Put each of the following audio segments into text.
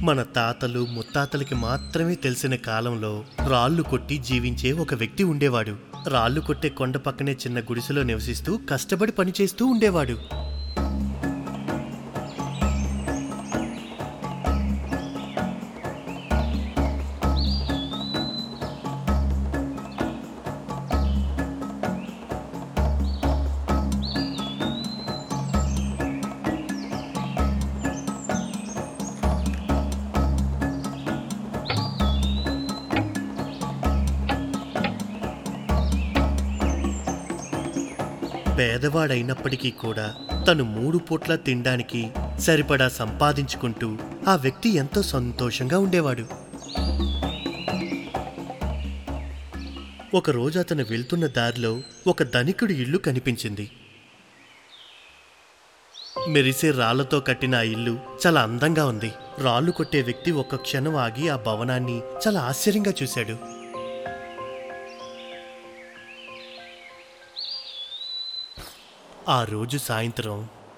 మన తాతలు ముత్తాతలకి మాత్రమే తెలిసిన కాలంలో రాళ్ళు కొట్టి జీవించే ఒక వ్యక్తి ఉండేవాడు రాళ్ళు కొట్టే కొండ పక్కనే చిన్న గుడిసెలో నివసిస్తూ కష్టపడి పనిచేస్తూ ఉండేవాడు పేదవాడైనప్పటికీ కూడా తను మూడు పూట్ల తినడానికి సరిపడా సంపాదించుకుంటూ ఆ వ్యక్తి ఎంతో సంతోషంగా ఉండేవాడు ఒకరోజు అతను వెళ్తున్న దారిలో ఒక ధనికుడి ఇల్లు కనిపించింది మెరిసే రాళ్లతో కట్టిన ఆ ఇల్లు చాలా అందంగా ఉంది రాళ్ళు కొట్టే వ్యక్తి ఒక్క క్షణం ఆగి ఆ భవనాన్ని చాలా ఆశ్చర్యంగా చూశాడు ఆ రోజు సాయంత్రం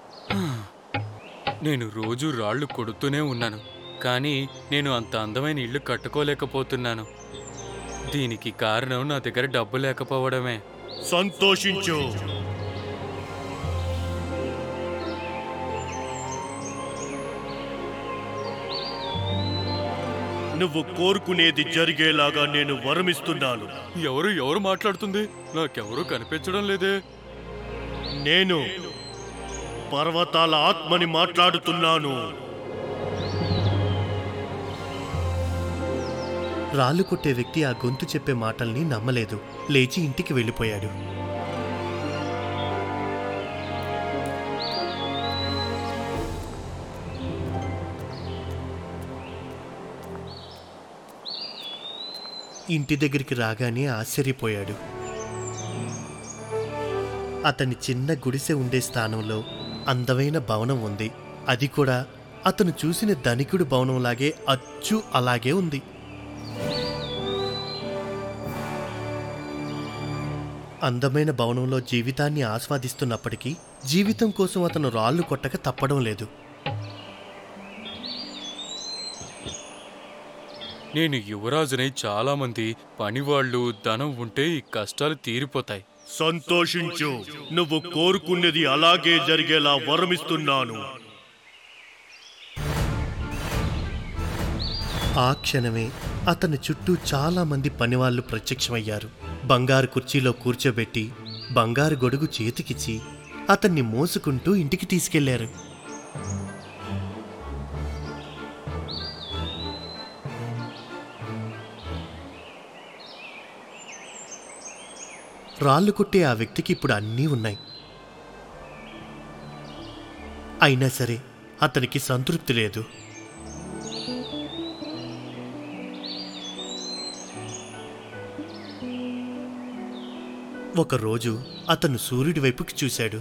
నేను రోజు రాళ్ళు కొడుతూనే ఉన్నాను కానీ నేను అంత అందమైన ఇల్లు కట్టుకోలేకపోతున్నాను దీనికి కారణం నా దగ్గర డబ్బు లేకపోవడమే సంతోషించు నువ్వు కోరుకునేది జరిగేలాగా నేను వరమిస్తున్నాను ఎవరు ఎవరు మాట్లాడుతుంది నాకెవరూ కనిపించడం లేదే నేను పర్వతాల ఆత్మని మాట్లాడుతున్నాను రాళ్ళు కొట్టే వ్యక్తి ఆ గొంతు చెప్పే మాటల్ని నమ్మలేదు లేచి ఇంటికి వెళ్ళిపోయాడు ఇంటి దగ్గరికి రాగానే ఆశ్చర్యపోయాడు అతని చిన్న గుడిసె ఉండే స్థానంలో అందమైన భవనం ఉంది అది కూడా అతను చూసిన ధనికుడు భవనంలాగే అచ్చు అలాగే ఉంది అందమైన భవనంలో జీవితాన్ని ఆస్వాదిస్తున్నప్పటికీ జీవితం కోసం అతను రాళ్ళు కొట్టక తప్పడం లేదు నేను యువరాజునై చాలా మంది పనివాళ్ళు ధనం ఉంటే ఈ కష్టాలు తీరిపోతాయి సంతోషించు నువ్వు కోరుకున్నది అలాగే జరిగేలా వరమిస్తున్నాను ఆ క్షణమే అతని చుట్టూ చాలా మంది పనివాళ్లు ప్రత్యక్షమయ్యారు బంగారు కుర్చీలో కూర్చోబెట్టి బంగారు గొడుగు చేతికిచ్చి అతన్ని మోసుకుంటూ ఇంటికి తీసుకెళ్లారు రాళ్ళు కొట్టే ఆ వ్యక్తికి ఇప్పుడు అన్నీ ఉన్నాయి అయినా సరే అతనికి సంతృప్తి లేదు ఒకరోజు అతను సూర్యుడి వైపుకి చూశాడు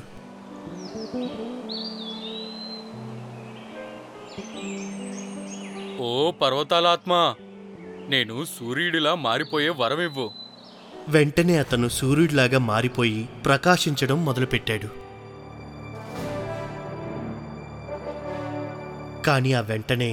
ఓ పర్వతాలాత్మ నేను సూర్యుడిలా మారిపోయే వరమివ్వు వెంటనే అతను సూర్యుడిలాగా మారిపోయి ప్రకాశించడం మొదలుపెట్టాడు కానీ ఆ వెంటనే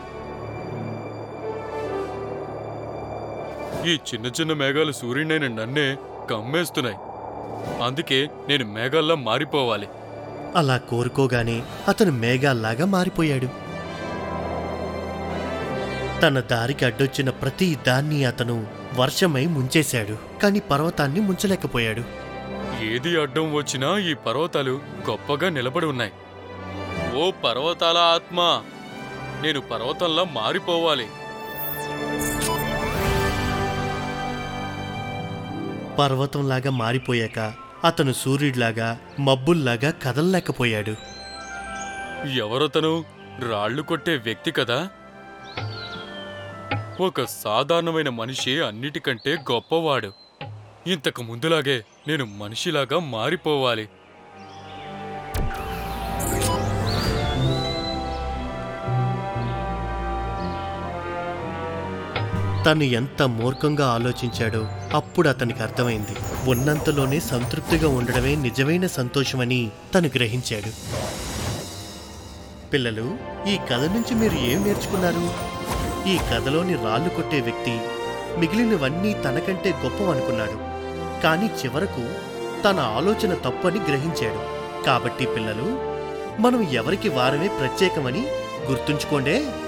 ఈ చిన్న చిన్న మేఘాలు సూర్యుడైన నన్నే కమ్మేస్తున్నాయి అందుకే నేను మేఘాల్లా మారిపోవాలి అలా కోరుకోగానే అతను మేఘాల్లాగా మారిపోయాడు తన దారికి అడ్డొచ్చిన ప్రతి దాన్ని అతను వర్షమై ముంచేశాడు కానీ పర్వతాన్ని ముంచలేకపోయాడు ఏది అడ్డం వచ్చినా ఈ పర్వతాలు గొప్పగా నిలబడి ఉన్నాయి ఓ పర్వతాల ఆత్మ నేను పర్వతంలా మారిపోవాలి పర్వతంలాగా మారిపోయాక అతను సూర్యుడిలాగా మబ్బుల్లాగా కదలలేకపోయాడు ఎవరతను రాళ్ళు కొట్టే వ్యక్తి కదా ఒక సాధారణమైన మనిషి అన్నిటికంటే గొప్పవాడు ఇంతకు ముందులాగే నేను మనిషిలాగా మారిపోవాలి తను ఎంత మూర్ఖంగా ఆలోచించాడో అప్పుడు అతనికి అర్థమైంది ఉన్నంతలోనే సంతృప్తిగా ఉండడమే నిజమైన సంతోషమని తను గ్రహించాడు పిల్లలు ఈ కథ నుంచి మీరు ఏం నేర్చుకున్నారు ఈ కథలోని రాళ్ళు కొట్టే వ్యక్తి మిగిలినవన్నీ తనకంటే గొప్పవనుకున్నాడు కానీ చివరకు తన ఆలోచన తప్పని గ్రహించాడు కాబట్టి పిల్లలు మనం ఎవరికి వారమే ప్రత్యేకమని గుర్తుంచుకోండే